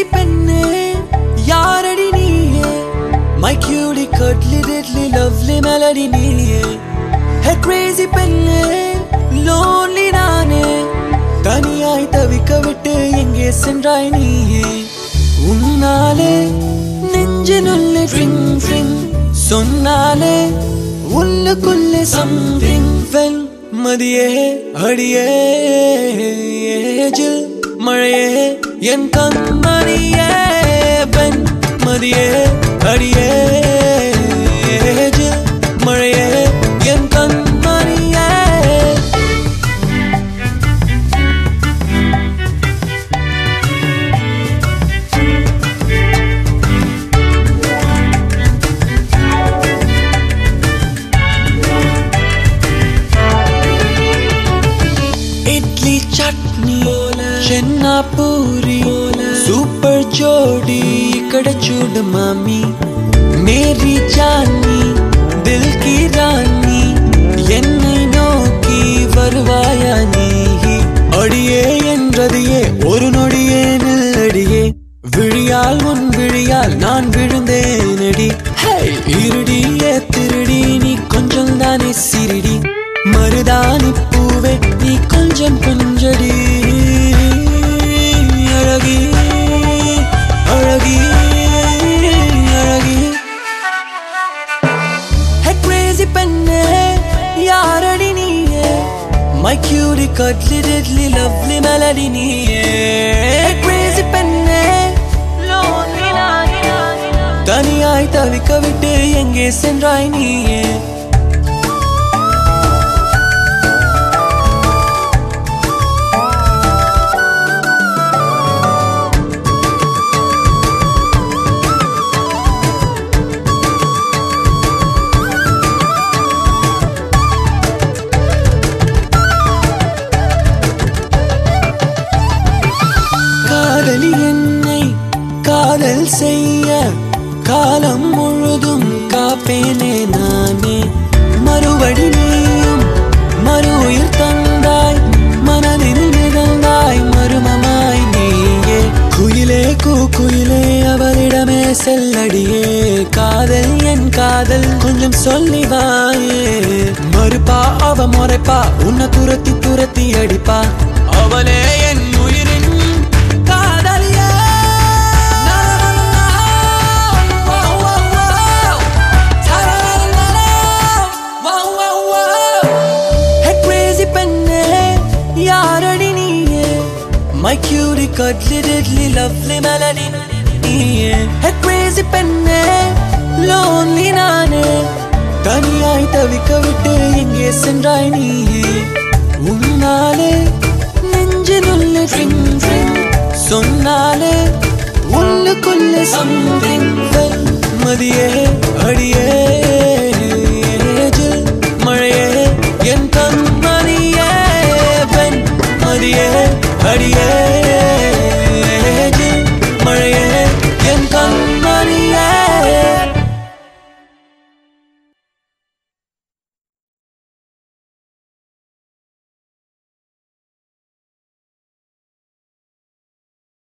crazy பெண்ணே யாரடி நீயே My cutie cuddly diddly lovely melody நீயே Hey crazy பெண்ணே lonely நானே தனியாய் தவிக்க விட்டு எங்கே சென்றாய் நீயே உன்னாலே நெஞ்சினுள்ளே ட்ரிங் ட்ரிங் சொன்னாலே உள்ளுக்குள்ளே சம்திங் வெல் மதியே அடியே ஜில் மழையே என் கண்மணியே வென் மதியே அடியே ஜில் மழையே என் கண்மணியே ఇడ్లీ చట్నీ చెన్నా పూరి సూపర్ జోడి ఇక్కడ చూడు మామి మేరీ జాని దిల్ కి రాణి என்னை நோக்கி வருவாயா நீ அடியே என்றதையே ஒரு நொடியே நில்லடியே விழியால் உன் விழியால் நான் விழுந்தேனடி ஹே, இருடியே திருடி நீ கொஞ்சம் தானே சிரிடி மருதாணி பூவே நீ கொஞ்சம் கொஞ்சடி அழகி அழகி அழகி Hey crazy பெண்ணே யாரடி நீயே My cutie cuddly diddly lovely melody நீயே Hey crazy பெண்ணே lonely நானே. தனியாய் தவிக்க விட்டு எங்கே சென்றாய் நீயே காதலி என்னை காதல் செய்ய காலம் முழுதும் காப்பேனே நானே மறுபடி நீயும் மறு உயிர் தந்தாய் மனதில் மிதந்தாய் மருமமாய் நீயே குயிலே கூ குயிலே அவளிடமே செல்லடியே காதல் என் காதல் கொஞ்சம் சொல்லி வாயே மறுப்பா அவ முறைப்பா உன்னை துரத்தி துரத்தி அடிப்பா அவளே என் உயிரின் காதலியே Hey crazy பெண்ணே யாரடி நீயே My cutie cuddly diddly lovely melody நீயே Hey crazy பெண்ணே lonely நானே தனியாய் தவிக்க விட்டு எங்கே சென்றாய் நீயே உன்னாலே நெஞ்சினுள்ளே ட்ரிங் ட்ரிங் சொன்னாலே உள்ளுக்குள்ளே சம்திங் மதியே